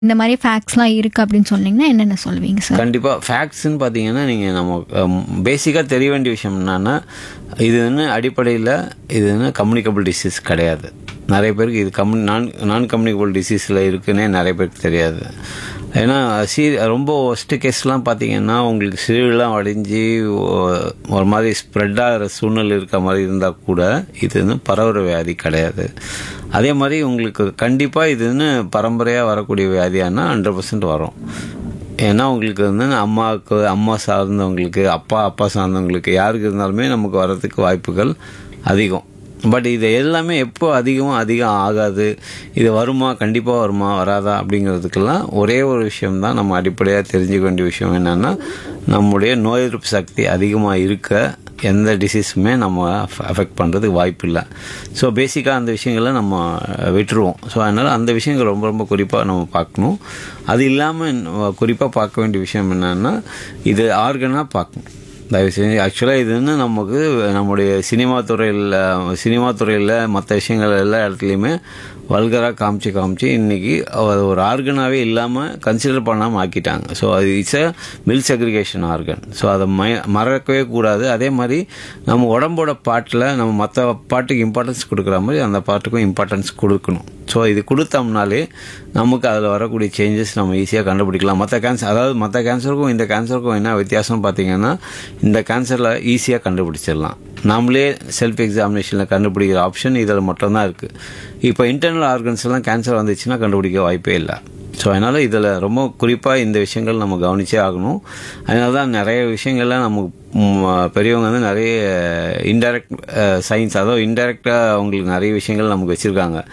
இந்த மாதிரி ஃபேக்ட்ஸ்லாம் இருக்குது அப்படின்னு சொன்னீங்கன்னா என்னென்ன சொல்லுவீங்க சார் கண்டிப்பாக ஃபேக்ட்ஸ்னு பார்த்தீங்கன்னா நீங்கள் நம்ம பேசிக்காக தெரிய வேண்டிய விஷயம் என்னன்னா இது வந்து அடிப்படையில் இது வந்து கம்யூனிகபிள் டிசீஸ் கிடையாது நிறைய பேருக்கு இது கம்யூனி நான் நான் கம்யூனிகபிள் டிசீஸில் இருக்குன்னே நிறைய பேருக்கு தெரியாது ஏன்னா சீ ரொம்ப ஒஸ்ட் கேஸ்லாம் பார்த்தீங்கன்னா உங்களுக்கு சிறுலாம் வடிஞ்சு ஒ- ஒரு மாதிரி ஸ்ப்ரெட் ஆகிற சூழ்நிலை இருக்க மாதிரி இருந்தால் கூட இது வந்து பரவுற வியாதி கிடையாது அதே மாதிரி உங்களுக்கு கண்டிப்பாக இது வந்து பரம்பரையாக வரக்கூடிய வியாதியானா ஹண்ட்ரட் பர்சன்ட் வரும் ஏன்னா உங்களுக்கு வந்து அம்மாவுக்கு அம்மா சார்ந்தவங்களுக்கு அப்பா அப்பா சார்ந்தவங்களுக்கு யாருக்கு இருந்தாலுமே நமக்கு வர்றதுக்கு வாய்ப்புகள் அதிகம் பட் இது எல்லாமே எப்போ அதிகமாக அதிகம் ஆகாது இது வருமா கண்டிப்பாக வருமா வராதா அப்படிங்கிறதுக்கெல்லாம் ஒரே ஒரு விஷயம்தான் நம்ம அடிப்படையாக தெரிஞ்சுக்க வேண்டிய விஷயம் என்னென்னா நம்முடைய நோய் எதிர்ப்பு சக்தி அதிகமாக இருக்க எந்த டிசீஸுமே நம்ம அஃபெக்ட் பண்ணுறதுக்கு வாய்ப்பு இல்லை ஸோ பேசிக்காக அந்த விஷயங்களை நம்ம விட்டுருவோம் ஸோ அதனால் அந்த விஷயங்கள் ரொம்ப ரொம்ப குறிப்பாக நம்ம பார்க்கணும் அது இல்லாமல் குறிப்பாக பார்க்க வேண்டிய விஷயம் என்னென்னா இது ஆர்கனாக பார்க்கணும் தயவு செஞ்சு ஆக்சுவலாக இது வந்து நமக்கு நம்முடைய சினிமா துறையில் சினிமா துறையில் மற்ற விஷயங்கள் எல்லா இடத்துலையுமே வல்கராக காமிச்சு காமிச்சு இன்னைக்கு அது ஒரு ஆர்கனாகவே இல்லாமல் கன்சிடர் பண்ணாமல் ஆக்கிட்டாங்க ஸோ அது it's a mill segregation organ so அதை மய மறக்கவே கூடாது அதே மாதிரி நம்ம உடம்போட பாட்டில் நம்ம மற்ற பாட்டுக்கு இம்பார்ட்டன்ஸ் கொடுக்குற மாதிரி அந்த பாட்டுக்கும் இம்பார்ட்டன்ஸ் கொடுக்கணும் ஸோ இது கொடுத்தோம்னாலே நமக்கு அதில் வரக்கூடிய சேஞ்சஸ் நம்ம ஈஸியாக கண்டுபிடிக்கலாம் மற்ற கேன்சர் அதாவது மற்ற கேன்சருக்கும் இந்த கேன்சருக்கும் என்ன வித்தியாசம் பார்த்தீங்கன்னா இந்த கேன்சரில் ஈஸியாக கண்டுபிடிச்சிடலாம் நாமளே செல்ஃப் எக்ஸாமினேஷனில் கண்டுபிடிக்கிற ஆப்ஷன் இதில் மட்டும்தான் இருக்குது இப்போ இன்டர்னல் ஆர்கன்ஸ் எல்லாம் கேன்சர் வந்துச்சுன்னா கண்டுபிடிக்க வாய்ப்பே இல்லை ஸோ அதனால் இதில் ரொம்ப குறிப்பாக இந்த விஷயங்கள் நம்ம கவனிச்சே ஆகணும் அதனால தான் நிறைய விஷயங்கள்ல நமக்கு ம், பெரியவங்க வந்து நிறைய இன்டைரக்ட் சயின்ஸ் அதாவது இன்டைரக்டாக அவங்களுக்கு நிறைய விஷயங்கள் நமக்கு வச்சுருக்காங்க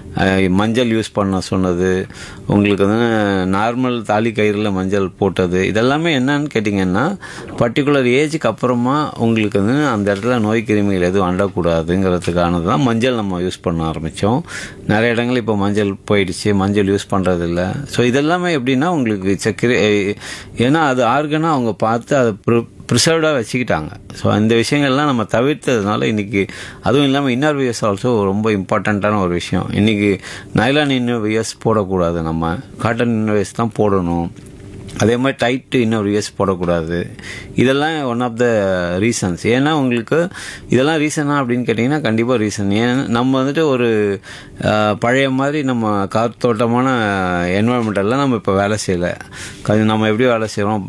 மஞ்சள் யூஸ் பண்ண சொன்னது உங்களுக்கு வந்து நார்மல் தாலி கயிறில் மஞ்சள் போட்டது இதெல்லாமே என்னன்னு கேட்டிங்கன்னா பர்டிகுலர் ஏஜுக்கு அப்புறமா உங்களுக்கு வந்து அந்த இடத்துல நோய் கிருமிகள் எதுவும் அண்டக்கூடாதுங்கிறதுக்கானது தான் மஞ்சள் நம்ம யூஸ் பண்ண ஆரம்பித்தோம் நிறைய இடங்கள் இப்போ மஞ்சள் போயிடுச்சு மஞ்சள் யூஸ் பண்ணுறதில்ல ஸோ இதெல்லாமே எப்படின்னா உங்களுக்கு சக்கரை ஏன்னா அது ஆர்கனாக அவங்க பார்த்து அதை ப்ரிசர்வ்டாக வச்சுக்கிட்டாங்க ஸோ அந்த விஷயங்கள்லாம் நம்ம தவிர்த்ததுனால இன்றைக்கி அதுவும் இல்லாமல் இன்னர் வியர்ஸ் ஆல்சோ ரொம்ப இம்பார்ட்டண்ட்டான ஒரு விஷயம் இன்றைக்கி நைலான் இன்னர் வியர்ஸ் போடக்கூடாது நம்ம காட்டன் இன்னர் வியர்ஸ் தான் போடணும் அதே மாதிரி டைட்டு இன்னொரு இயர்ஸ் போடக்கூடாது இதெல்லாம் ஒன் ஆஃப் த ரீசன்ஸ் ஏன்னா உங்களுக்கு இதெல்லாம் ரீசனா அப்படின்னு கேட்டிங்கன்னா கண்டிப்பாக ரீசன் ஏன்னா நம்ம வந்துட்டு ஒரு அஹ், பழைய மாதிரி நம்ம காத்தோட்டமான என்வரன்மெண்டெல்லாம் நம்ம இப்போ வேலை செய்யலை கொஞ்சம் நம்ம எப்படி வேலை செய்கிறோம்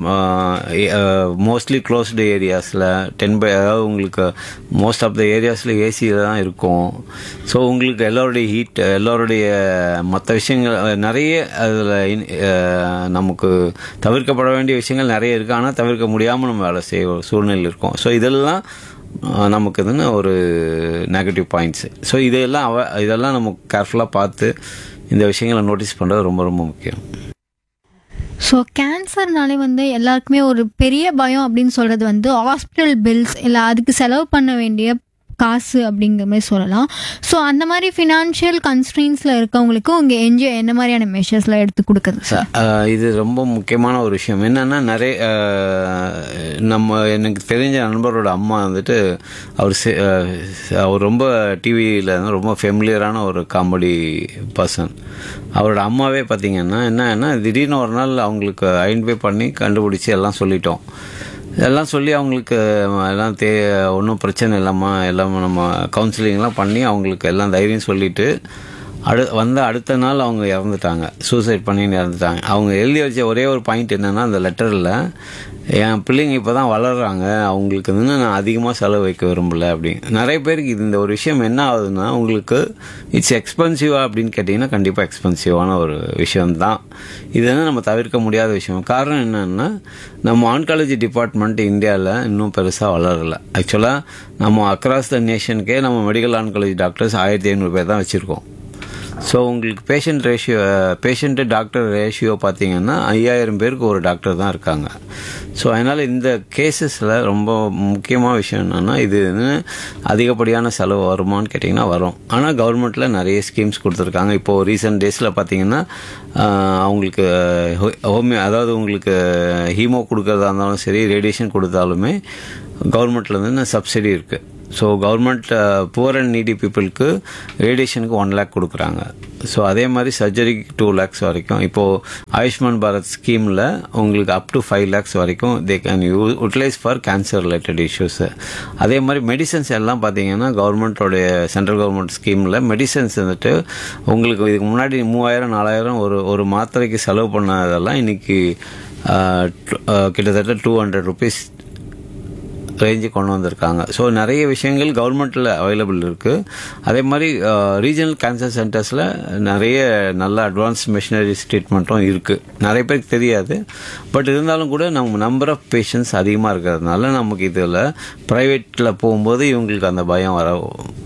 மோஸ்ட்லி க்ளோஸ்டு ஏரியாஸில் டென் பை அதாவது உங்களுக்கு மோஸ்ட் ஆஃப் த ஏரியாஸில் ஏசியில் தான் இருக்கும் ஸோ உங்களுக்கு எல்லோருடைய ஹீட் எல்லோருடைய மற்ற விஷயங்கள் நிறைய அதில் நமக்கு தவிர்க்கப்பட வேண்டிய விஷயங்கள் நிறைய இருக்குது ஆனால் தவிர்க்க முடியாமல் நம்ம வேலை செய்ய ஒரு சூழ்நிலை இருக்கும் ஸோ இதெல்லாம் அஹ், நமக்கு இதுன்னு ஒரு நெகட்டிவ் பாயிண்ட்ஸு ஸோ இதெல்லாம் அவ இதெல்லாம் நம்ம கேர்ஃபுல்லாக பார்த்து இந்த விஷயங்களை நோட்டீஸ் பண்ணுறது ரொம்ப ரொம்ப முக்கியம் ஸோ கேன்சர்னாலே வந்து எல்லாருக்குமே ஒரு பெரிய பயம் அப்படின்னு சொல்கிறது வந்து ஹாஸ்பிட்டல் பில்ஸ் இல்லை அதுக்கு செலவு பண்ண வேண்டிய காசு அப்படிங்கிற மாதிரி சொல்லலாம் ஸோ அந்த மாதிரி ஃபினான்ஷியல் கன்ஸ்ட்ரெயின்ஸில் இருக்கவங்களுக்கு உங்கள் என்ஜிஓ என்ன மாதிரியான மெஷர்ஸ்லாம் எடுத்து கொடுக்குது சார் அஹ், இது ரொம்ப முக்கியமான ஒரு விஷயம் என்னன்னா நிறைய அஹ், நம்ம எனக்கு தெரிஞ்ச நண்பரோட அம்மா வந்துட்டு அவர் சி- அஹ், அவர் ரொம்ப டிவியில் ரொம்ப ஃபெமிலியரான ஒரு காமெடி பர்சன் அவரோட அம்மாவே பார்த்தீங்கன்னா என்னன்னா திடீர்னு ஒரு நாள் அவங்களுக்கு ஐடென்டிஃபை பண்ணி கண்டுபிடிச்சி எல்லாம் சொல்லிட்டோம் எல்லாம் சொல்லி அவங்களுக்கு எல்லாம் தே ஒன்றும் பிரச்சனை இல்லாமா எல்லாம் நம்ம கவுன்சிலிங்லாம் பண்ணி அவங்களுக்கு எல்லாம் தைரியம் சொல்லிட்டு அடு வந்த அடுத்த நாள் அவங்க இறந்துட்டாங்க சூசைட் பண்ணின்னு இறந்துட்டாங்க அவங்க எழுதி வச்ச ஒரே ஒரு பாயிண்ட் என்னென்னா அந்த லெட்டரில் என் பிள்ளைங்க இப்போ தான் வளர்கிறாங்க அவங்களுக்கு வந்து நான் அதிகமாக செலவு வைக்க விரும்பல அப்படின்னு நிறைய பேருக்கு இது இந்த ஒரு விஷயம் என்ன ஆகுதுன்னா உங்களுக்கு இட்ஸ் எக்ஸ்பென்சிவா அப்படின்னு கேட்டிங்கன்னா கண்டிப்பாக எக்ஸ்பென்சிவான ஒரு விஷயம்தான் இது வந்து நம்ம தவிர்க்க முடியாத விஷயம் காரணம் என்னன்னா நம்ம ஆன்காலஜி டிபார்ட்மெண்ட் இந்தியாவில் இன்னும் பெருசாக வளரல ஆக்சுவலாக நம்ம அக்ராஸ் த நேஷனுக்கே நம்ம மெடிக்கல் ஆன்காலஜி டாக்டர்ஸ் ஆயிரத்தி ஐநூறு பேர் தான் வச்சுருக்கோம் ஸோ உங்களுக்கு patient ratio patient doctor ratio பார்த்தீங்கன்னா ஐயாயிரம் பேருக்கு ஒரு டாக்டர் தான் இருக்காங்க ஸோ அதனால் இந்த கேசஸில் ரொம்ப முக்கியமான விஷயம் என்னென்னா இது வந்து அதிகப்படியான செலவு வருமான்னு கேட்டிங்கன்னா வரும் ஆனால் கவர்மெண்ட்டில் நிறைய ஸ்கீம்ஸ் கொடுத்துருக்காங்க இப்போது ரீசெண்ட் டேஸில் பார்த்தீங்கன்னா ஆஹ், அவங்களுக்கு ஹோமியோ அதாவது உங்களுக்கு ஹீமோ கொடுக்கறதா இருந்தாலும் சரி ரேடியேஷன் கொடுத்தாலுமே கவர்மெண்ட்லேருந்து சப்சிடி இருக்குது so government poor and needy பீப்புளுக்கு ரேடியேஷனுக்கு ஒன் லேக் கொடுக்குறாங்க ஸோ அதே மாதிரி சர்ஜரிக்கு டூ லேக்ஸ் வரைக்கும் இப்போது ஆயுஷ்மான் பாரத் ஸ்கீமில் உங்களுக்கு அப் டு ஃபைவ் லேக்ஸ் வரைக்கும் they can you utilise for cancer related issues அதே மாதிரி மெடிசன்ஸ் எல்லாம் பார்த்தீங்கன்னா கவர்மெண்ட்டோடைய சென்ட்ரல் கவர்மெண்ட் ஸ்கீமில் மெடிசன்ஸ் வந்துட்டு உங்களுக்கு இதுக்கு முன்னாடி மூவாயிரம் நாலாயிரம் ஒரு ஒரு மாத்திரைக்கு செலவு பண்ணதெல்லாம் இன்னைக்கு ஆஹ், டு- ஆஹ், கிட்டத்தட்ட டூ ஹண்ட்ரட் ருபீஸ் ரேஞ்சு கொண்டு வந்திருக்காங்க ஸோ நிறைய விஷயங்கள் கவர்மெண்ட்டில் அவைலபிள் இருக்குது அதே மாதிரி ரீஜனல் கேன்சர் சென்டர்ஸில் நிறைய நல்ல அட்வான்ஸ் மிஷினரிஸ் ட்ரீட்மெண்ட்டும் இருக்குது நிறைய பேருக்கு தெரியாது பட் இருந்தாலும் கூட நம்ம நம்பர் ஆஃப் பேஷண்ட்ஸ் அதிகமாக இருக்கிறதுனால நமக்கு இதில் ப்ரைவேட்டில் போகும்போது இவங்களுக்கு அந்த பயம் வர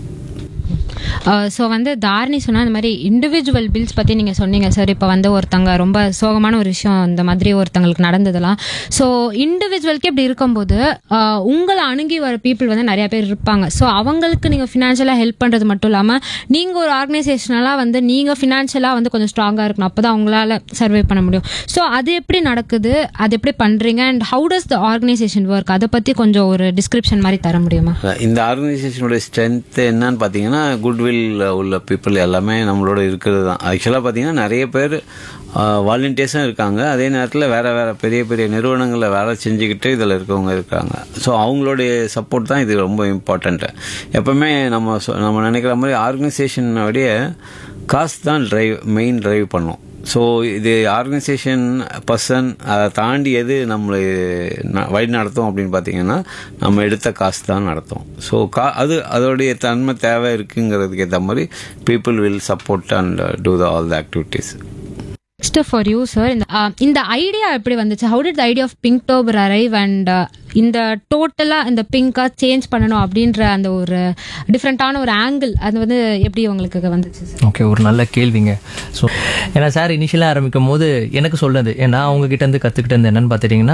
ஸோ வந்து தாரணி சொன்னால் இந்த மாதிரி இண்டிவிஜுவல் பில்ஸ் பற்றி நீங்கள் சொன்னீங்க சார் இப்போ வந்து ஒருத்தங்க ரொம்ப சோகமான ஒரு விஷயம் இந்த மாதிரி ஒருத்தங்களுக்கு நடந்ததெல்லாம் ஸோ இண்டிவிஜுவலுக்கு இப்படி இருக்கும்போது ஆஹ் உங்களை அணுகி வர பீப்புள் வந்து நிறைய பேர் இருப்பாங்க ஸோ அவங்களுக்கு நீங்கள் ஃபினான்ஷியலாக ஹெல்ப் பண்ணுறது மட்டும் இல்லாமல் நீங்கள் ஒரு ஆர்கனைசேஷனலாக வந்து நீங்கள் ஃபினான்ஷியலாக வந்து கொஞ்சம் ஸ்ட்ராங்காக இருக்கணும் அப்போ தான் உங்களால் சர்வே பண்ண முடியும் ஸோ அது எப்படி நடக்குது அது எப்படி பண்ணுறீங்க and how does the organisation work அதை பற்றி கொஞ்சம் ஒரு டிஸ்கிரிப்ஷன் மாதிரி தர முடியுமா இந்த ஆர்கனைசேஷனோட ஸ்ட்ரென்த் என்னன்னு பார்த்தீங்கன்னா குட்வில் உள்ள பீப்புள் எல்லாமே நம்மளோட இருக்கிறது தான் ஆக்சுவலாக பார்த்தீங்கன்னா நிறைய பேர் வாலண்டியர்ஸும் இருக்காங்க அதே நேரத்தில் வேற வேற பெரிய பெரிய நிறுவனங்களில் வேலை செஞ்சுக்கிட்டு இதில் இருக்கவங்க இருக்காங்க ஸோ அவங்களுடைய சப்போர்ட் தான் இது ரொம்ப இம்பார்ட்டண்ட்டு எப்பவுமே நம்ம சொ- நம்ம நினைக்கிற மாதிரி ஆர்கனைசேஷனோடைய காசு தான் டிரைவ் மெயின் டிரைவ் பண்ணும் ஸோ இது ஆர்கனைசேஷன் பர்சன் அதை தாண்டி எது நம்மளை ந- வழி நடத்தும் அப்படின்னு பார்த்தீங்கன்னா நம்ம எடுத்த காசு தான் நடத்தும் ஸோ கா அது அதோடைய தன்மை தேவை இருக்குங்கிறதுக்கு ஏற்ற மாதிரி people will support and do the all the activities next for you sir இந்த ஆ, இந்த ஐடியா எப்படி வந்துச்சு how did idea of Pinktober arrive and இந்த டோட்டலாக இந்த பிங்கா சேஞ்ச் பண்ணணும் அப்படின்ற அந்த ஒரு டிஃப்ரெண்ட்டான ஒரு ஆங்கிள் அது வந்து எப்படி உங்களுக்கு வந்துச்சு சார் ஓகே ஒரு நல்ல கேள்விங்க ஸோ ஏன்னா சார் இனிஷியலாக ஆரம்பிக்கும் போது எனக்கு சொன்னது ஏன்னா அவங்க கிட்ட இருந்து கற்றுக்கிட்டது என்னன்னு பார்த்துட்டிங்கன்னா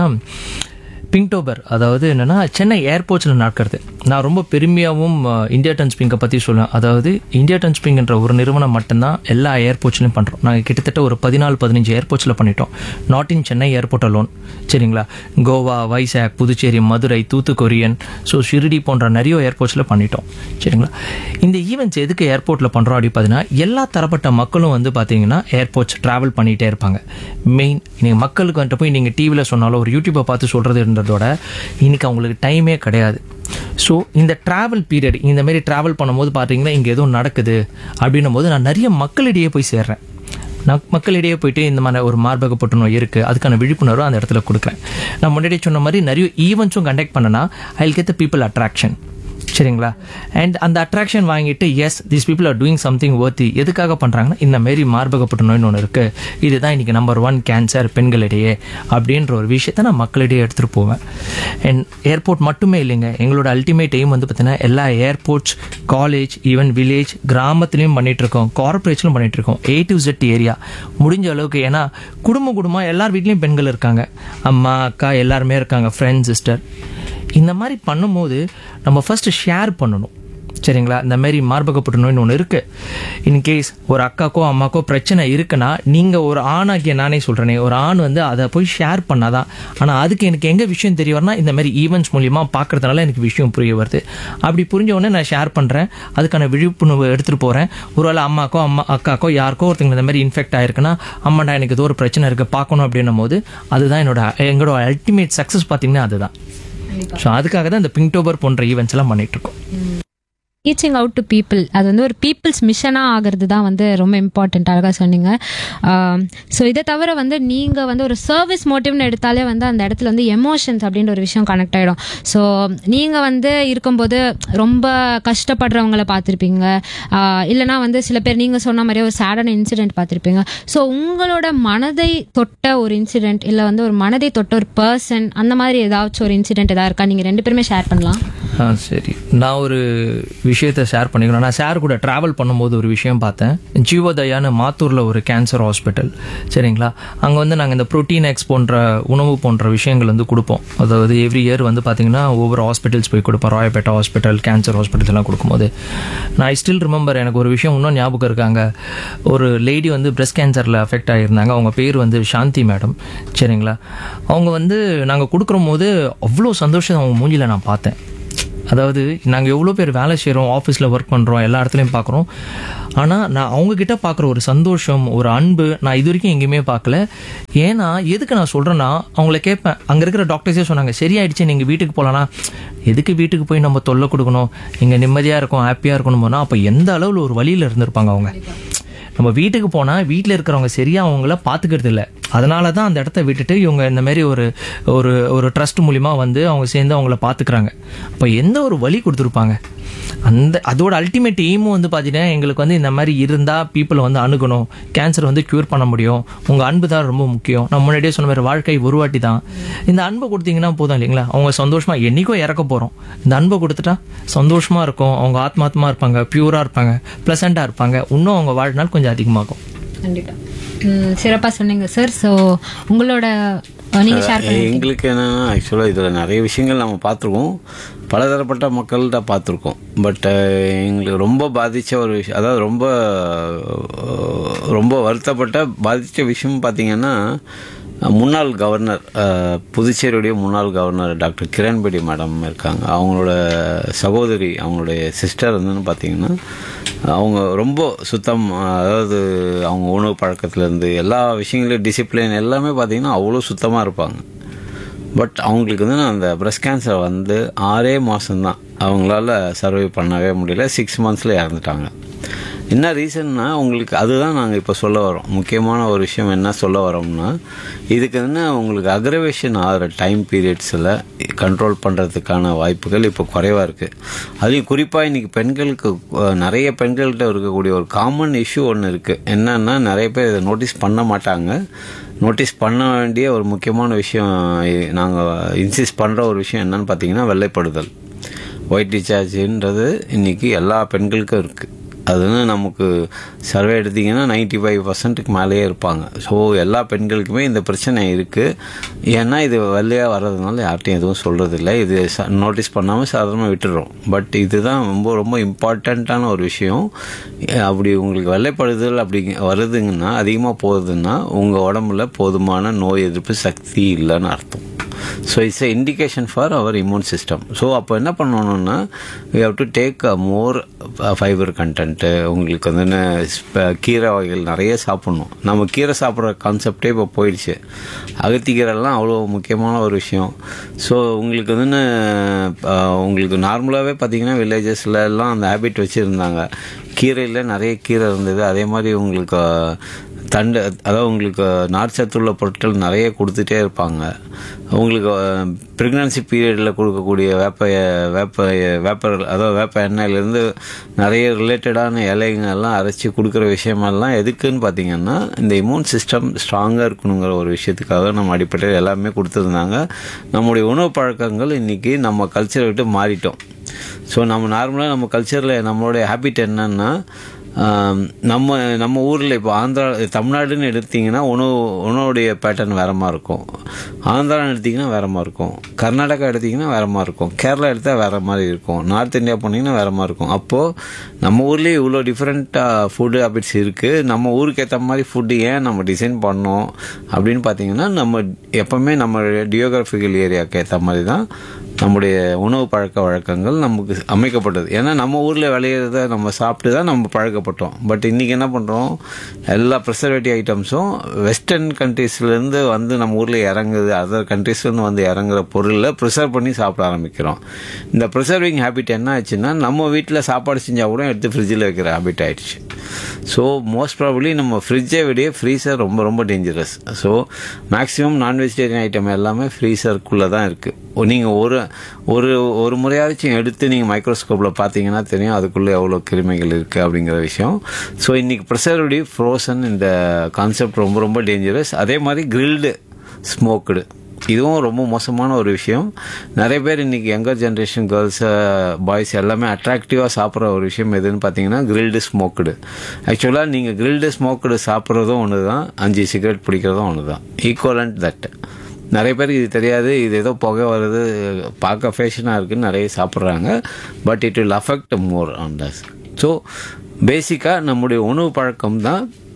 பிங்டோபர் அதாவது என்னன்னா சென்னை ஏர்போர்ட்ஸில் நடக்கிறது நான் ரொம்ப பெருமையாகவும் அஹ், இந்தியா டன்ஸ் பிங்கை பற்றி சொல்லுவேன் அதாவது இந்தியா டன்ஸ் பிங்க்ன்ற ஒரு நிறுவனம் மட்டும்தான் எல்லா ஏர்போர்ட்ஸ்லையும் பண்ணுறோம் நாங்கள் கிட்டத்தட்ட ஒரு பதினாலு பதினஞ்சு ஏர்போர்ட்ஸில் பண்ணிட்டோம் not in Chennai airport alone சரிங்களா கோவா வைசாக் புதுச்சேரி மதுரை தூத்துக்குரியன் ஸோ ஷிரிடி போன்ற நிறைய ஏர்போர்ட்ஸில் பண்ணிட்டோம் சரிங்களா இந்த ஈவெண்ட்ஸ் எதுக்கு ஏர்போர்ட்டில் பண்ணுறோம் அப்படி பார்த்தீங்கன்னா எல்லா தரப்பட்ட மக்களும் வந்து பார்த்தீங்கன்னா ஏர்போர்ட்ஸ் ட்ராவல் பண்ணிகிட்டே இருப்பாங்க மெயின் நீங்கள் மக்களுக்கு வந்துட்டு போய் நீங்கள் டிவியில் சொன்னாலும் ஒரு யூடியூப்பை பார்த்து சொல்கிறதுன்றதோட இன்னைக்கு அவங்களுக்கு டைமே கிடையாது ஸோ இந்த ட்ராவல் பீரியட் இந்த மாதிரி ட்ராவல் பண்ணும்போது பார்த்தீங்கன்னா இங்கே ஏதோ நடக்குது அப்படின்னும் போது நான் நிறைய மக்களிடையே போய் சேர்றேன் நான் மக்களிடையே போயிட்டு இந்த மாதிரி ஒரு மார்பக புற்றுநோய் இருக்குது அதுக்கான விழிப்புணர்வு அந்த இடத்துல கொடுக்குறேன் நான் முன்னாடி சொன்ன மாதிரி நிறைய ஈவெண்ட்ஸும் கண்டக்ட் பண்ணனா I get the people attraction சரிங்களா அண்ட் அந்த அட்ராக்ஷன் வாங்கிட்டு yes these people are doing something worthy எதுக்காக பண்ணுறாங்கன்னா இந்த மாரி மார்பக புற்றுநோய்னு ஒன்று இருக்குது இதுதான் இன்றைக்கி நம்பர் ஒன் கேன்சர் பெண்களிடையே அப்படின்ற ஒரு விஷயத்தை நான் மக்களிடையே எடுத்துகிட்டு போவேன் அண்ட் ஏர்போர்ட் மட்டுமே இல்லைங்க எங்களோட அல்டிமேட் எய்ம் வந்து பார்த்தீங்கன்னா எல்லா ஏர்போர்ட்ஸ் காலேஜ் ஈவன் வில்லேஜ் கிராமத்துலேயும் பண்ணிட்டு இருக்கோம் கார்பரேட்ஸ்லையும் பண்ணிட்டு இருக்கோம் ஏ டு ஜெட் ஏரியா முடிஞ்ச அளவுக்கு ஏன்னா குடும்ப குடும்பம் எல்லார் வீட்லேயும் பெண்கள் இருக்காங்க அம்மா அக்கா எல்லாருமே இருக்காங்க ஃப்ரெண்ட் சிஸ்டர் இந்த மாதிரி பண்ணும்போது நம்ம ஃபர்ஸ்ட் ஷேர் பண்ணணும் சரிங்களா இந்த மாதிரி மார்பக புற்றுநோய்னு ஒன்று இருக்கு இன்கேஸ் ஒரு அக்காக்கோ அம்மாக்கோ பிரச்சனை இருக்குன்னா நீங்கள் ஒரு ஆணாகிய நானே சொல்கிறேனே ஒரு ஆண் வந்து அதை போய் ஷேர் பண்ணாதான் ஆனால் அதுக்கு எனக்கு எங்கே விஷயம் தெரிய வரனா இந்த மாதிரி ஈவெண்ட்ஸ் மூலியமா பார்க்கறதுனால எனக்கு விஷயம் புரிய வருது அப்படி புரிஞ்ச உடனே நான் ஷேர் பண்ணுறேன் அதுக்கான விழிப்புணர்வு எடுத்துகிட்டு போகிறேன் ஒருவேளை அம்மாக்கோ அம்மா அக்காக்கோ யாருக்கோ ஒருத்தங்க இந்த மாதிரி இன்ஃபெக்ட் ஆயிருக்குன்னா அம்மாடா எனக்கு ஏதோ ஒரு பிரச்சனை இருக்குது பார்க்கணும் அப்படின்னும் போது அதுதான் என்னோட எங்களோட அல்டிமேட் சக்ஸஸ் பார்த்தீங்கன்னா அதுதான் ஸோ அதுக்காக தான் இந்த பிங்டோபர் போன்ற ஈவெண்ட்ஸ் எல்லாம் பண்ணிட்டு இருக்கோம் ரீச்சிங் அவுட் டு பீப்புள் அது வந்து ஒரு பீப்புள்ஸ் மிஷனாக ஆகிறது தான் வந்து ரொம்ப இம்பார்ட்டன்ட் அழகாக சொன்னீங்க ஸோ இதை தவிர வந்து நீங்கள் வந்து ஒரு சர்வீஸ் மோட்டிவ்னு எடுத்தாலே வந்து அந்த இடத்துல வந்து எமோஷன்ஸ் அப்படின்ற ஒரு விஷயம் கனெக்ட் ஆகிடும் ஸோ நீங்கள் வந்து இருக்கும்போது ரொம்ப கஷ்டப்படுறவங்கள பார்த்துருப்பீங்க இல்லைனா வந்து சில பேர் நீங்கள் சொன்ன மாதிரியே ஒரு சேடான இன்சிடென்ட் பார்த்துருப்பீங்க ஸோ உங்களோட மனதை தொட்ட ஒரு இன்சிடென்ட் இல்லை வந்து ஒரு மனதை தொட்ட ஒரு பர்சன் அந்த மாதிரி ஏதாச்சும் ஒரு இன்சிடென்ட் ஏதாவது இருக்கா நீங்கள் ரெண்டு பேருமே ஷேர் பண்ணலாம் ஆ சரி நான் ஒரு விஷயத்தை ஷேர் பண்ணிக்கிறேன் நான் சார் கூட ட்ராவல் பண்ணும்போது ஒரு விஷயம் பார்த்தேன் ஜீவோதயான்னு மாத்தூரில் ஒரு கேன்சர் ஹாஸ்பிட்டல் சரிங்களா அங்கே வந்து நாங்கள் இந்த ப்ரோட்டீன் எக்ஸ் போன்ற உணவு போன்ற விஷயங்கள் வந்து கொடுப்போம் அதாவது எவ்ரி இயர் வந்து பார்த்தீங்கன்னா ஒவ்வொரு ஹாஸ்பிட்டல்ஸ் போய் கொடுப்போம் ராயப்பேட்டா ஹாஸ்பிட்டல் கேன்சர் ஹாஸ்பிட்டல்ஸ் எல்லாம் கொடுக்கும்போது நான் ஐ ஸ்டில் ரிமெம்பர் எனக்கு ஒரு விஷயம் இன்னும் ஞாபகம் இருக்காங்க ஒரு லேடி வந்து பிரஸ்ட் கேன்சரில் அஃபெக்ட் ஆகியிருந்தாங்க அவங்க பேர் வந்து சாந்தி மேடம் சரிங்களா அவங்க வந்து நாங்கள் கொடுக்குற போது அவ்வளோ சந்தோஷம் அவங்க மூஞ்சில நான் பார்த்தேன் அதாவது நாங்கள் எவ்வளோ பேர் வேலை செய்கிறோம் ஆஃபீஸில் ஒர்க் பண்ணுறோம் எல்லா இடத்துலையும் பார்க்குறோம் ஆனால் நான் அவங்கக்கிட்ட பார்க்குற ஒரு சந்தோஷம் ஒரு அன்பு நான் இது வரைக்கும் எங்கேயுமே பார்க்கல ஏன்னா எதுக்கு நான் சொல்கிறேன்னா அவங்கள கேட்பேன் அங்கே இருக்கிற டாக்டர்ஸே சொன்னாங்க சரியாயிடுச்சு நீங்கள் வீட்டுக்கு போகலான்னா எதுக்கு வீட்டுக்கு போய் நம்ம தொல்லை கொடுக்கணும் இங்கே நிம்மதியாக இருக்கும் ஹாப்பியாக இருக்கணுமோனா அப்போ எந்த அளவில் ஒரு வழியில் இருந்திருப்பாங்க அவங்க நம்ம வீட்டுக்கு போனால் வீட்டில் இருக்கிறவங்க சரியா அவங்கள பார்த்துக்கிறது இல்லை அதனால தான் அந்த இடத்த விட்டுட்டு இவங்க இந்த மாதிரி ஒரு ஒரு ஒரு ட்ரஸ்ட் மூலிமா வந்து அவங்க சேர்ந்து அவங்கள பார்த்துக்கிறாங்க அப்போ எந்த ஒரு வழி கொடுத்துருப்பாங்க அந்த அதோட அல்டிமேட் எய்மும் வந்து பார்த்தீங்கன்னா எங்களுக்கு வந்து இந்த மாதிரி இருந்தால் பீப்புளை வந்து அணுகணும் கேன்சர் வந்து க்யூர் பண்ண முடியும் உங்கள் அன்பு தான் ரொம்ப முக்கியம் நான் முன்னாடியே சொன்ன மாதிரி வாழ்க்கை ஒரு வாட்டி தான் இந்த அன்பை கொடுத்தீங்கன்னா போதும் இல்லைங்களா அவங்க சந்தோஷமாக என்றைக்கோ இறக்க போகிறோம் இந்த அன்பை கொடுத்துட்டா சந்தோஷமாக இருக்கும் அவங்க ஆத்மாத்மா இருப்பாங்க பியூராக இருப்பாங்க ப்ளசண்ட்டாக இருப்பாங்க இன்னும் அவங்க வாழ்நாள் கொஞ்சம் அதிகமாகும் கண்டிப்பா ம், சிறப்பா சொன்னீங்க சார் ஸோ உங்களோட அஹ், நீங்க ஷேர் பண்ணி எங்களுக்கு என்னன்னா ஆக்சுவலாக இதில் நிறைய விஷயங்கள் நம்ம பார்த்துருக்கோம் பலதரப்பட்ட மக்கள்கிட்ட பார்த்துருக்கோம் பட் எங்களுக்கு ரொம்ப பாதித்த ஒரு விஷயம் அதாவது ரொம்ப அஹ், ரொம்ப வருத்தப்பட்ட பாதித்த விஷயம் பார்த்தீங்கன்னா முன்னாள் கவர்னர் அஹ், புதுச்சேரியுடைய முன்னாள் கவர்னர் டாக்டர் கிரண்பேடி மேடம் இருக்காங்க அவங்களோட சகோதரி அவங்களுடைய சிஸ்டர் வந்துன்னு பார்த்தீங்கன்னா அவங்க ரொம்ப சுத்தம் அதாவது அவங்க உணவு பழக்கத்துலேருந்து எல்லா விஷயங்களையும் டிசிப்ளின் எல்லாமே பார்த்தீங்கன்னா அவ்வளோ சுத்தமாக இருப்பாங்க பட் அவங்களுக்கு வந்து அந்த பிரஸ்ட் கேன்சர் வந்து ஆறே மாதம்தான் அவங்களால சர்வை பண்ணவே முடியல சிக்ஸ் மந்த்ஸில் இறந்துட்டாங்க என்ன ரீசன்னா உங்களுக்கு அதுதான் நாங்கள் இப்போ சொல்ல வரோம் முக்கியமான ஒரு விஷயம் என்ன சொல்ல வரோம்னா இதுக்கு என்ன உங்களுக்கு அக்ரவேஷன் ஆகிற டைம் பீரியட்ஸில் கண்ட்ரோல் பண்ணுறதுக்கான வாய்ப்புகள் இப்போ குறைவாக இருக்குது அதுவும் குறிப்பாக இன்றைக்கி பெண்களுக்கு அஹ், நிறைய பெண்கள்கிட்ட இருக்கக்கூடிய ஒரு காமன் இஷ்யூ ஒன்று இருக்குது என்னன்னா நிறைய பேர் இதை நோட்டீஸ் பண்ண மாட்டாங்க நோட்டீஸ் பண்ண வேண்டிய ஒரு முக்கியமான விஷயம் நாங்கள் இன்சிஸ்ட் பண்ணுற ஒரு விஷயம் என்னன்னு பார்த்தீங்கன்னா வெள்ளைப்படுதல் ஒயிட் டிசார்ஜ்ன்றது இன்னைக்கு எல்லா பெண்களுக்கும் இருக்குது அதுன்னு நமக்கு சர்வே எடுத்தீங்கன்னா நைன்டி ஃபைவ் பர்சன்ட்டுக்கு மேலேயே இருப்பாங்க ஸோ எல்லா பெண்களுக்குமே இந்த பிரச்சனை இருக்குது ஏன்னா இது வெள்ளையாக வர்றதுனால யார்ட்டையும் எதுவும் சொல்கிறதில்ல இது நோட்டீஸ் பண்ணாமல் சாதாரணமாக விட்டுடுறோம் பட் இதுதான் ரொம்ப ரொம்ப இம்பார்ட்டண்ட்டான ஒரு விஷயம் அப்படி உங்களுக்கு வெள்ளைப்படுதல் அப்படி வருதுங்கன்னா அதிகமாக போகுதுன்னா உங்கள் உடம்புல போதுமான நோய் எதிர்ப்பு சக்தி இல்லைன்னு அர்த்தம் so it's a indication for our immune system so அப்போ என்ன பண்ணணும்னா we have to take more fibre content உங்களுக்கு வந்து ஸ்ப- கீரை வகைகள் நிறைய சாப்பிட்ணும் நம்ம கீரை சாப்பிட்ற கான்செப்டே இப்போ போயிடுச்சு அகத்திக்கீரைலாம் அவ்வளோ முக்கியமான ஒரு விஷயம் ஸோ உங்களுக்கு வந்து அஹ், உங்களுக்கு நார்மலாகவே பார்த்தீங்கன்னா வில்லேஜஸில் எல்லாம் அந்த ஹேபிட் வச்சுருந்தாங்க கீரையில் நிறைய கீரை இருந்தது அதே மாதிரி உங்களுக்கு அஹ், தண்டு அதாவது உங்களுக்கு நார்ச்சத்துள்ள பொருட்கள் நிறைய கொடுத்துட்டே இருப்பாங்க உங்களுக்கு ப்ரெக்னன்சி பீரியடில் கொடுக்கக்கூடிய வேப்ப வேப்ப வேப்ப அதாவது வேப்ப எண்ணெயிலேருந்து நிறைய ரிலேட்டடான இலைங்கள்லாம் அரைச்சி கொடுக்குற விஷயமெல்லாம் எதுக்குன்னு பார்த்தீங்கன்னா இந்த இம்யூன் சிஸ்டம் ஸ்ட்ராங்காக இருக்கணுங்கிற ஒரு விஷயத்துக்காக நம்ம அடிப்படையில் எல்லாமே கொடுத்துருந்தாங்க நம்முடைய உணவு பழக்கங்கள் இன்றைக்கி நம்ம கல்ச்சரை விட்டு மாறிட்டோம் ஸோ நம்ம நார்மலாக நம்ம கல்ச்சரில் நம்மளுடைய ஹேபிட் என்னன்னா ஆம், நம்ம நம்ம ஊரில் இப்போ ஆந்திரா தமிழ்நாடுன்னு எடுத்தீங்கன்னா உணவு உணவுடைய பேட்டர்ன் வேற மாதிரி இருக்கும் ஆந்திரான்னு எடுத்தீங்கன்னா வேற மாதிரி இருக்கும் கர்நாடகா எடுத்தீங்கன்னா வேற மாதிரி இருக்கும் கேரளா எடுத்தால் வேற மாதிரி இருக்கும் நார்த் இந்தியா போனீங்கன்னா வேற மாதிரி இருக்கும் அப்போது நம்ம ஊர்லேயே இவ்வளோ டிஃப்ரெண்ட்டாக ஃபுட்டு ஹேபிட்ஸ் இருக்குது நம்ம ஊருக்கு ஏற்ற மாதிரி ஃபுட்டு ஏன் நம்ம டிசைன் பண்ணோம் அப்படின்னு பார்த்தீங்கன்னா நம்ம எப்போவுமே நம்ம டியோகிராஃபிக்கல் ஏரியாவுக்கு ஏற்ற மாதிரி தான் நம்முடைய உணவு பழக்க வழக்கங்கள் நமக்கு அமைக்கப்பட்டது ஏன்னா நம்ம ஊரில் விளையிறத நம்ம சாப்பிட்டு தான் நம்ம பழக்கப்பட்டோம் பட் இன்றைக்கி என்ன பண்ணுறோம் எல்லா ப்ரிசர்வேட்டிவ் ஐட்டம்ஸும் வெஸ்டர்ன் கண்ட்ரீஸ்லேருந்து வந்து நம்ம ஊரில் இறங்குது அதர் கண்ட்ரீஸ்லேருந்து வந்து இறங்குற பொருளில் ப்ரிசர்வ் பண்ணி சாப்பிட ஆரம்பிக்கிறோம் இந்த ப்ரிசர்விங் ஹேபிட் என்ன ஆச்சுன்னா நம்ம வீட்டில் சாப்பாடு செஞ்சால் கூட எடுத்து ஃப்ரிட்ஜில் வைக்கிற ஹேபிட் ஆயிடுச்சு ஸோ மோஸ்ட் ப்ராபப்ளி நம்ம ஃப்ரிட்ஜை விட ஃப்ரீசர் ரொம்ப ரொம்ப டேஞ்சரஸ் ஸோ மேக்ஸிமம் நான் வெஜிடேரியன் ஐட்டம் எல்லாமே ஃப்ரீசருக்குள்ளே தான் இருக்குது நீங்கள் ஒரு ஒரு ஒரு முறையாச்சும் எடுத்து நீங்கள் மைக்ரோஸ்கோப்பில் பார்த்தீங்கன்னா தெரியும் அதுக்குள்ளே எவ்வளோ கிருமிகள் இருக்குது அப்படிங்கிற விஷயம் ஸோ இன்றைக்கி ப்ரெசர்வேட்டிவ் ஃப்ரோசன் இந்த கான்செப்ட் ரொம்ப ரொம்ப டேஞ்சரஸ் அதே மாதிரி கிரில்டு ஸ்மோக்குடு இதுவும் ரொம்ப மோசமான ஒரு விஷயம் நிறைய பேர் இன்னைக்கு யங்கர் ஜென்ரேஷன் கேர்ள்ஸ் பாய்ஸ் எல்லாமே அட்ராக்டிவாக சாப்பிட்ற ஒரு விஷயம் எதுன்னு பார்த்தீங்கன்னா கிரில்டு ஸ்மோக்குடு ஆக்சுவலாக நீங்கள் கிரில்டு ஸ்மோக்குடு சாப்பிட்றதும் ஒன்று தான் அஞ்சு சிகரெட் பிடிக்கிறதும் ஒன்று தான் ஈக்குவலண்ட் தட் நிறைய பேருக்கு இது தெரியாது இது ஏதோ புகை வருது பார்க்க ஃபேஷனாக இருக்குன்னு நிறைய சாப்பிட்றாங்க but it will affect more on thus so பேசிக்காக நம்முடைய உணவு பழக்கம் தான்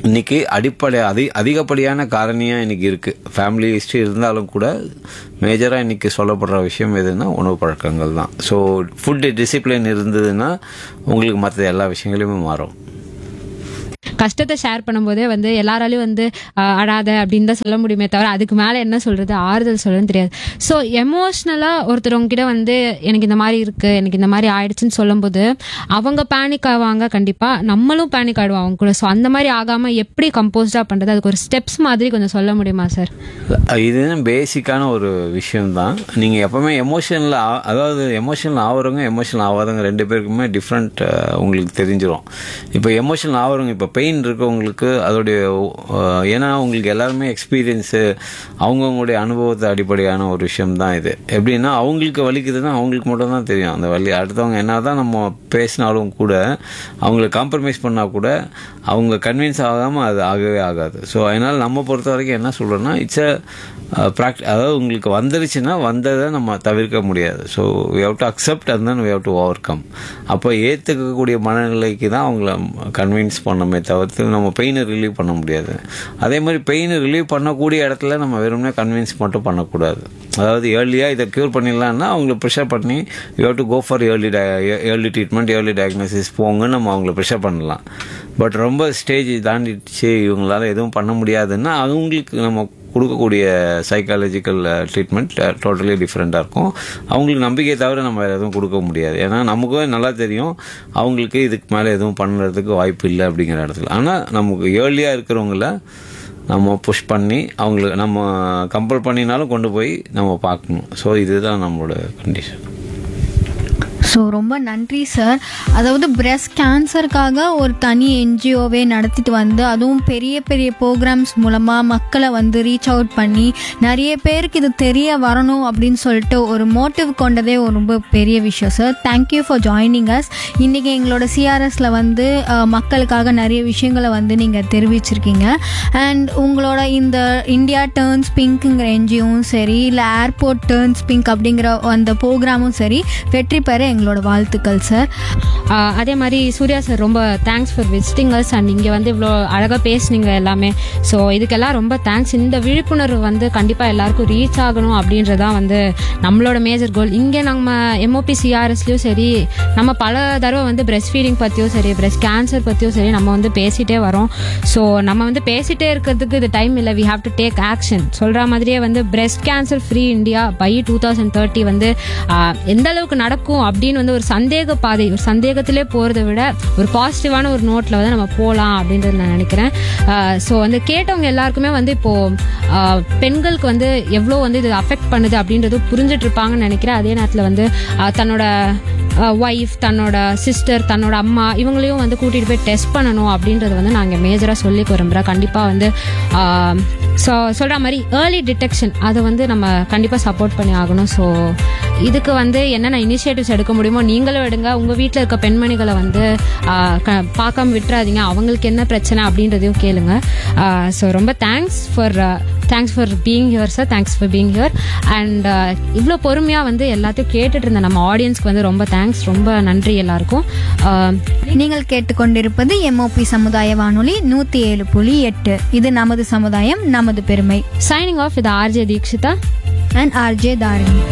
இன்னைக்கு அடிப்படை அதி அதிகப்படியான காரணியாக இன்னைக்கு இருக்குது ஃபேமிலி ஹிஸ்ட்ரி இருந்தாலும் கூட மேஜராக இன்னைக்கு சொல்லப்படுற விஷயம் எதுன்னா உணவு பழக்கங்கள் தான் ஸோ ஃபுட்டு டிசிப்ளின் இருந்ததுன்னா உங்களுக்கு மற்ற எல்லா விஷயங்களுமே மாறும் கஷ்டத்தை ஷேர் பண்ணும்போதே வந்து எல்லாராலையும் வந்து ஆஹ், அழாத அப்படின்னு தான் சொல்ல முடியுமே தவிர அதுக்கு மேலே என்ன சொல்றது ஆறுதல் சொல்லணும்னு தெரியாது ஸோ எமோஷ்னலாக ஒருத்தர் உங்ககிட்ட வந்து எனக்கு இந்த மாதிரி இருக்கு எனக்கு இந்த மாதிரி ஆயிடுச்சுன்னு சொல்லும்போது அவங்க பேனிக் ஆவாங்க கண்டிப்பாக நம்மளும் பேனிக் ஆயிடுவோம் அவங்க கூட ஸோ அந்த மாதிரி ஆகாமல் எப்படி கம்போஸ்டாக பண்ணுறது அதுக்கு ஒரு ஸ்டெப்ஸ் மாதிரி கொஞ்சம் சொல்ல முடியுமா சார் இது பேசிக்கான ஒரு விஷயம்தான் நீங்கள் எப்போவுமே எமோஷனில் அதாவது எமோஷனல் ஆகிறவங்க எமோஷனல் ஆகாதவங்க ரெண்டு பேருக்குமே டிஃப்ரெண்ட் உங்களுக்கு தெரிஞ்சிடும் இப்போ எமோஷனல் ஆகிறவங்க இப்போ பெயின் இருக்கவங்களுக்கு அதோடைய அஹ், ஏன்னா உங்களுக்கு எல்லாருமே எக்ஸ்பீரியன்ஸு அவங்கவுங்களுடைய அனுபவத்தை அடிப்படையான ஒரு விஷயம் தான் இது எப்படின்னா அவங்களுக்கு வலிக்குதுன்னா அவங்களுக்கு மட்டும் தான் தெரியும் அந்த வலி அடுத்தவங்க என்ன தான் நம்ம பேசினாலும் கூட அவங்கள காம்ப்ரமைஸ் பண்ணால் கூட அவங்க கன்வின்ஸ் ஆகாமல் அது ஆகவே ஆகாது ஸோ அதனால் நம்ம பொறுத்த வரைக்கும் என்ன சொல்கிறோன்னா இட்ஸ் அ ப்ராக்டி அதாவது உங்களுக்கு வந்துருச்சுன்னா வந்ததை நம்ம தவிர்க்க முடியாது so we have to accept and then we have to overcome அப்போ ஏற்றுக்கக்கூடிய மனநிலைக்கு தான் அவங்கள கன்வின்ஸ் பண்ணமே தவிர்த்து நம்ம பெயினை ரிலீவ் பண்ண முடியாது அதே மாதிரி பெயினை ரிலீவ் பண்ணக்கூடிய இடத்துல நம்ம வெறுமனே கன்வின்ஸ் மட்டும் பண்ணக்கூடாது அதாவது ஏர்லியாக இதை க்யூர் பண்ணிடலாம்னா அவங்கள ப்ரெஷர் பண்ணி you have to go for early early treatment early diagnosis போங்கன்னு நம்ம அவங்கள ப்ரெஷர் பண்ணலாம் பட் ரொம்ப ஸ்டேஜ் தாண்டிடுச்சு இவங்களால எதுவும் பண்ண முடியாதுன்னா அவங்களுக்கு நம்ம கொடுக்கக்கூடிய சைக்காலஜிக்கல் ட்ரீட்மெண்ட் டோட்டலி டிஃப்ரெண்ட்டாக இருக்கும் அவங்களுக்கு நம்பிக்கையை தவிர நம்ம வேறு எதுவும் கொடுக்க முடியாது ஏன்னா நமக்கும் நல்லா தெரியும் அவங்களுக்கு இதுக்கு மேலே எதுவும் பண்ணுறதுக்கு வாய்ப்பு இல்லை அப்படிங்கிற இடத்துல ஆனால் நமக்கு ஏர்லியாக இருக்கிறவங்கள நம்ம புஷ் பண்ணி அவங்களுக்கு நம்ம கம்பல் பண்ணினாலும் கொண்டு போய் நம்ம பார்க்கணும் ஸோ இதுதான் நம்மளோட கண்டிஷன் ஸோ ரொம்ப நன்றி சார் அதாவது பிரஸ்ட் கேன்சருக்காக ஒரு தனி என்ஜிஓவே நடத்திட்டு வந்து அதுவும் பெரிய பெரிய ப்ரோக்ராம்ஸ் மூலமாக மக்களை வந்து ரீச் அவுட் பண்ணி நிறைய பேருக்கு இது தெரிய வரணும் அப்படின்னு சொல்லிட்டு ஒரு மோட்டிவ் கொண்டதே ஒரு ரொம்ப பெரிய விஷயம் sir thank you for joining us இன்றைக்கி எங்களோட சிஆர்எஸில் வந்து அஹ், மக்களுக்காக நிறைய விஷயங்களை வந்து நீங்கள் தெரிவிச்சிருக்கீங்க அண்ட் உங்களோட இந்த இந்தியா டேர்ன்ஸ் பிங்க்குங்கிற என்ஜிஓவும் சரி இல்லை ஏர்போர்ட் டேர்ன்ஸ் பிங்க் அப்படிங்கிற அந்த ப்ரோக்ராமும் சரி வெற்றி பெற எங்களோட வாழ்த்துக்கள் சார் ஆஹ் அதே மாதிரி சூர்யா சார் ரொம்ப thanks for visiting us and இங்கே வந்து இவ்வளோ அழகாக பேசுனீங்க எல்லாமே ஸோ இதுக்கெல்லாம் ரொம்ப தேங்க்ஸ் இந்த விழிப்புணர்வு வந்து கண்டிப்பாக எல்லாருக்கும் ரீச் ஆகணும் அப்படின்றதான் வந்து நம்மளோட மேஜர் கோல் இங்கே நம்ம எம்ஓபி சிஆர்எஸ்லையும் சரி நம்ம பல தடவை வந்து பிரெஸ்ட் ஃபீடிங் பற்றியும் சரி பிரெஸ்ட் கேன்சர் பற்றியும் சரி நம்ம வந்து பேசிட்டே வரோம் ஸோ நம்ம வந்து பேசிட்டே இருக்கிறதுக்கு இது டைம் இல்லை we have to take action சொல்கிற மாதிரியே வந்து breast cancer free India by two thousand thirty வந்து ஆஹ், எந்த அளவுக்கு நடக்கும் அப்படின்னு வந்து ஒரு சந்தேக பாதை ஒரு சந்தேகத்திலே போகிறத விட ஒரு பாசிட்டிவான ஒரு நோட்டில் வந்து நம்ம போகலாம் அப்படின்றது நான் நினைக்கிறேன் ஸோ வந்து கேட்டவங்க எல்லாருக்குமே வந்து இப்போது பெண்களுக்கு வந்து எவ்வளோ வந்து இது அஃபெக்ட் பண்ணுது அப்படின்றது புரிஞ்சுட்டு இருப்பாங்கன்னு நினைக்கிறேன் அதே நேரத்தில் வந்து ஆஹ், தன்னோட ஒய்ஃப் தன்னோட சிஸ்டர் தன்னோட அம்மா இவங்களையும் வந்து கூட்டிகிட்டு போய் டெஸ்ட் பண்ணணும் அப்படின்றது வந்து நாங்கள் மேஜராக சொல்லி விரும்புகிறோம் கண்டிப்பாக வந்து ஸோ சொல்கிற மாதிரி ஏர்லி டிடெக்ஷன் அதை வந்து நம்ம கண்டிப்பாக சப்போர்ட் பண்ணி ஆகணும் ஸோ இதுக்கு வந்து என்னென்ன இனிஷியேட்டிவ்ஸ் எடுக்க முடியுமோ நீங்களும் எடுங்க உங்கள் வீட்டில் இருக்க பெண்மணிகளை வந்து ஆஹ், க- பார்க்காம விட்டுறாதீங்க அவங்களுக்கு என்ன பிரச்சனை அப்படின்றதையும் கேளுங்க ஸோ ரொம்ப thanks for thanks for being here sir thanks for being here and இவ்வளோ பொறுமையாக வந்து எல்லாத்தையும் கேட்டுட்டு இருந்த நம்ம ஆடியன்ஸ்க்கு வந்து ரொம்ப தேங்க்ஸ் ரொம்ப நன்றி எல்லாருக்கும் ஆஹ், நீங்கள் கேட்டுக்கொண்டிருப்பது எம்ஓபி சமுதாய வானொலி நூற்றி ஏழு புள்ளி எட்டு இது நமது சமுதாயம் நமது பெருமை சைனிங் ஆஃப் இது RJ Dikshitha and RJ Tharini